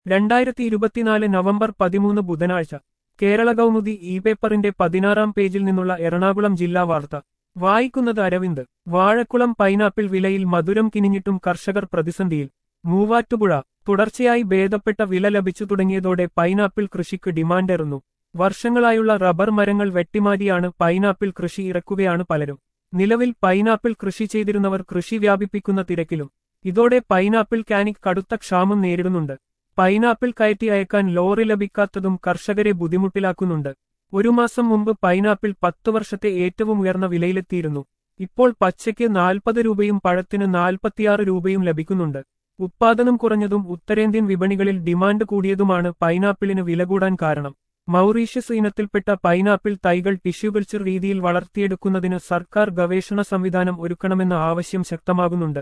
രണ്ടായിരത്തി ഇരുപത്തിനാല് നവംബർ പതിമൂന്ന് ബുധനാഴ്ച കേരള കൗമുദി ഇ പേപ്പറിന്റെ പതിനാറാം പേജിൽ നിന്നുള്ള എറണാകുളം ജില്ലാ വാർത്ത വായിക്കുന്നത് അരവിന്ദ് വാഴക്കുളം പൈനാപ്പിൾ വിലയിൽ മധുരം കിനിഞ്ഞിട്ടും കർഷകർ പ്രതിസന്ധിയിൽ മൂവാറ്റുപുഴ തുടർച്ചയായി ഭേദപ്പെട്ട വില ലഭിച്ചു തുടങ്ങിയതോടെ പൈനാപ്പിൾ കൃഷിക്ക് ഡിമാൻഡേറുന്നു വർഷങ്ങളായുള്ള റബ്ബർ മരങ്ങൾ വെട്ടിമാറ്റിയാണ് പൈനാപ്പിൾ കൃഷി ഇറക്കുകയാണ് പലരും നിലവിൽ പൈനാപ്പിൾ കൃഷി ചെയ്തിരുന്നവർ കൃഷി വ്യാപിപ്പിക്കുന്ന തിരക്കിലും ഇതോടെ പൈനാപ്പിൾ കാനിക് കടുത്ത ക്ഷാമം നേരിടുന്നുണ്ട് പൈനാപ്പിൾ കയറ്റി അയക്കാൻ ലോറി ലഭിക്കാത്തതും കർഷകരെ ബുദ്ധിമുട്ടിലാക്കുന്നുണ്ട് ഒരു മാസം മുമ്പ് പൈനാപ്പിൾ പത്തു വർഷത്തെ ഏറ്റവും ഉയർന്ന വിലയിലെത്തിയിരുന്നു ഇപ്പോൾ പച്ചയ്ക്ക് നാൽപ്പത് രൂപയും പഴത്തിന് നാൽപ്പത്തിയാറ് രൂപയും ലഭിക്കുന്നുണ്ട് ഉത്പാദനം കുറഞ്ഞതും ഉത്തരേന്ത്യൻ വിപണികളിൽ ഡിമാൻഡ് കൂടിയതുമാണ് പൈനാപ്പിളിന് വില കൂടാൻ കാരണം മൗറീഷ്യസ് ഇനത്തിൽപ്പെട്ട പൈനാപ്പിൾ തൈകൾ ടിഷ്യൂ കൾച്ചർ രീതിയിൽ വളർത്തിയെടുക്കുന്നതിന് സർക്കാർ ഗവേഷണ സംവിധാനം ഒരുക്കണമെന്ന ആവശ്യം ശക്തമാകുന്നുണ്ട്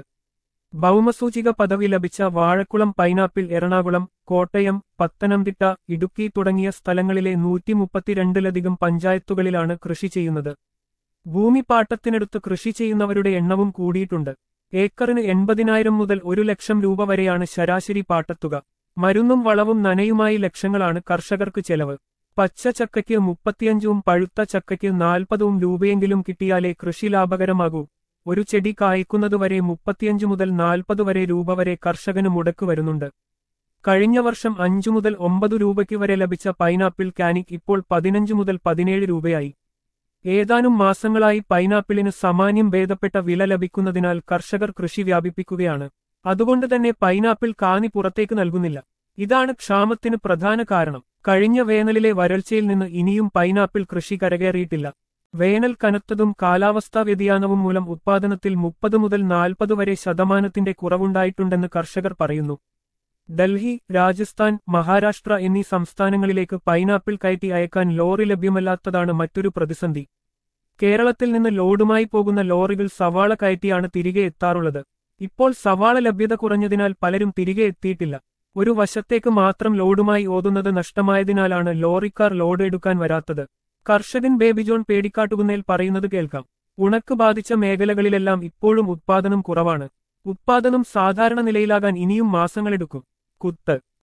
ഭൗമസൂചിക പദവി ലഭിച്ച വാഴക്കുളം പൈനാപ്പിൾ എറണാകുളം കോട്ടയം പത്തനംതിട്ട ഇടുക്കി തുടങ്ങിയ സ്ഥലങ്ങളിലെ നൂറ്റി മുപ്പത്തിരണ്ടിലധികം പഞ്ചായത്തുകളിലാണ് കൃഷി ചെയ്യുന്നത് ഭൂമി പാട്ടത്തിനടുത്ത് കൃഷി ചെയ്യുന്നവരുടെ എണ്ണവും കൂടിയിട്ടുണ്ട് ഏക്കറിന് എൺപതിനായിരം മുതൽ ഒരു ലക്ഷം രൂപ വരെയാണ് ശരാശരി പാട്ടത്തുക മരുന്നും വളവും നനയുമായി ലക്ഷങ്ങളാണ് കർഷകർക്ക് ചെലവ് പച്ച ചക്കയ്ക്ക് മുപ്പത്തിയഞ്ചും പഴുത്ത ചക്കയ്ക്ക് നാൽപ്പതും രൂപയെങ്കിലും കിട്ടിയാലേ കൃഷി ലാഭകരമാകൂ ഒരു ചെടി കായ്ക്കുന്നതുവരെ മുപ്പത്തിയഞ്ചു മുതൽ നാൽപ്പത് വരെ രൂപ വരെ കർഷകന് മുടക്ക് വരുന്നുണ്ട് കഴിഞ്ഞ വർഷം അഞ്ചു മുതൽ ഒമ്പത് രൂപയ്ക്ക് വരെ ലഭിച്ച പൈനാപ്പിൾ കാനിക് ഇപ്പോൾ പതിനഞ്ചു മുതൽ പതിനേഴ് രൂപയായി ഏതാനും മാസങ്ങളായി പൈനാപ്പിളിന് സമാന്യം ഭേദപ്പെട്ട വില ലഭിക്കുന്നതിനാൽ കർഷകർ കൃഷി വ്യാപിപ്പിക്കുകയാണ് അതുകൊണ്ട് തന്നെ പൈനാപ്പിൾ കാനി പുറത്തേക്ക് നൽകുന്നില്ല ഇതാണ് ക്ഷാമത്തിന് പ്രധാന കാരണം കഴിഞ്ഞ വേനലിലെ വരൾച്ചയിൽ നിന്ന് ഇനിയും പൈനാപ്പിൾ കൃഷി കരകയറിയിട്ടില്ല വേനൽ കനത്തതും കാലാവസ്ഥാ വ്യതിയാനവും മൂലം ഉത്പാദനത്തിൽ മുപ്പത് മുതൽ നാൽപ്പത് വരെ ശതമാനത്തിന്റെ കുറവുണ്ടായിട്ടുണ്ടെന്ന് കർഷകർ പറയുന്നു ഡൽഹി രാജസ്ഥാൻ മഹാരാഷ്ട്ര എന്നീ സംസ്ഥാനങ്ങളിലേക്ക് പൈനാപ്പിൾ കയറ്റി അയക്കാൻ ലോറി ലഭ്യമല്ലാത്തതാണ് മറ്റൊരു പ്രതിസന്ധി കേരളത്തിൽ നിന്ന് ലോഡുമായി പോകുന്ന ലോറികൾ സവാള കയറ്റിയാണ് തിരികെ എത്താറുള്ളത് ഇപ്പോൾ സവാള ലഭ്യത കുറഞ്ഞതിനാൽ പലരും തിരികെ എത്തിയിട്ടില്ല ഒരു വശത്തേക്ക് മാത്രം ലോഡുമായി ഓതുന്നത് നഷ്ടമായതിനാലാണ് ലോറിക്കാർ ലോഡ് എടുക്കാൻ വരാത്തത് കർഷകൻ ബേബി ജോൺ പേടിക്കാട്ടുകുന്നേൽ പറയുന്നത് കേൾക്കാം ഉണക്ക് ബാധിച്ച മേഖലകളിലെല്ലാം ഇപ്പോഴും ഉത്പാദനം കുറവാണ് ഉത്പാദനം സാധാരണ നിലയിലാകാൻ ഇനിയും മാസങ്ങളെടുക്കും കുത്ത്